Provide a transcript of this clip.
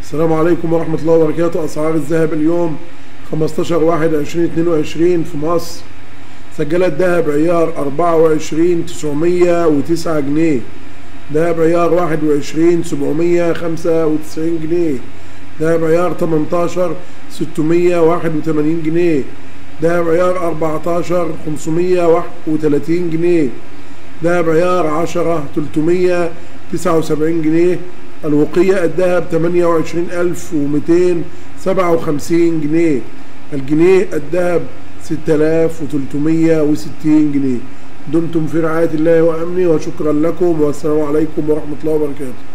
السلام عليكم ورحمة الله وبركاته أسعار الذهب اليوم 15 واحد 2022 في مصر سجلت ذهب عيار 24 909 جنيه ذهب عيار 21 795 جنيه ذهب عيار 18 681 جنيه ذهب عيار 14 531 جنيه ذهب عيار 10 379 جنيه الوقية الذهب 28257 جنيه الجنيه الذهب 6360 جنيه دمتم في رعاية الله وأمنه وشكرا لكم والسلام عليكم ورحمة الله وبركاته